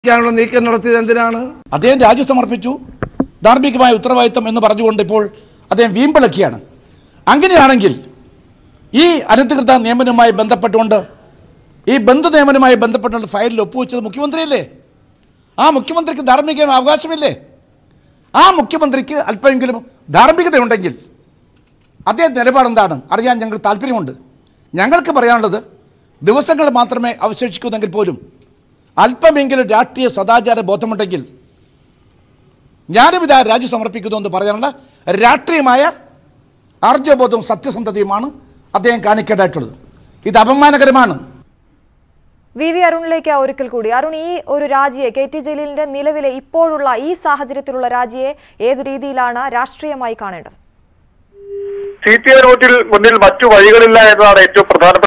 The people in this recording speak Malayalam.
ാനുള്ള നീക്കം നടത്തിയത് എന്തിനാണ് അദ്ദേഹം രാജി സമർപ്പിച്ചു ധാർമ്മികമായ ഉത്തരവാദിത്തം എന്ന് പറഞ്ഞുകൊണ്ട് ഇപ്പോൾ അദ്ദേഹം വീമ്പിളക്കിയാണ് അങ്ങനെയാണെങ്കിൽ ഈ അനധികൃത നിയമനവുമായി ബന്ധപ്പെട്ടുകൊണ്ട് ഈ ബന്ധു നിയമനവുമായി ബന്ധപ്പെട്ടുള്ള ഫയലിൽ ഒപ്പുവെച്ചത് മുഖ്യമന്ത്രിയല്ലേ ആ മുഖ്യമന്ത്രിക്ക് ധാർമ്മിക അവകാശമില്ലേ ആ മുഖ്യമന്ത്രിക്ക് അല്പമെങ്കിലും ധാർമ്മികതയുണ്ടെങ്കിൽ അദ്ദേഹം നിലപാടെന്താണ് അറിയാൻ ഞങ്ങൾ താല്പര്യമുണ്ട് ഞങ്ങൾക്ക് പറയാനുള്ളത് ദിവസങ്ങൾ മാത്രമേ അവശേഷിക്കുന്നെങ്കിൽ പോലും അല്പമെങ്കിലും രാഷ്ട്രീയ സദാചാര ബോധമുണ്ടെങ്കിൽ ഞാനും ഇതാ രാജി സമർപ്പിക്കുന്നു എന്ന് പറയാനുള്ള രാഷ്ട്രീയമായ ആർജബോധവും സത്യസന്ധതയുമാണ് അദ്ദേഹം കാണിക്കേണ്ടതായിട്ടുള്ളത് ഇത് അപമാനകരമാണ് വി വി അരുണിലേക്ക് ഒരിക്കൽ കൂടി അരുൺ ഈ ഒരു രാജിയെ കെ ടി ജലീലിന്റെ നിലവിലെ ഇപ്പോഴുള്ള ഈ സാഹചര്യത്തിലുള്ള രാജിയെ ഏത് രീതിയിലാണ് രാഷ്ട്രീയമായി കാണേണ്ടത് സി പി ഐ റൂട്ടിൽ മുന്നിൽ മറ്റു വഴികളില്ല എന്നതാണ് ഏറ്റവും പ്രധാനപ്പെട്ട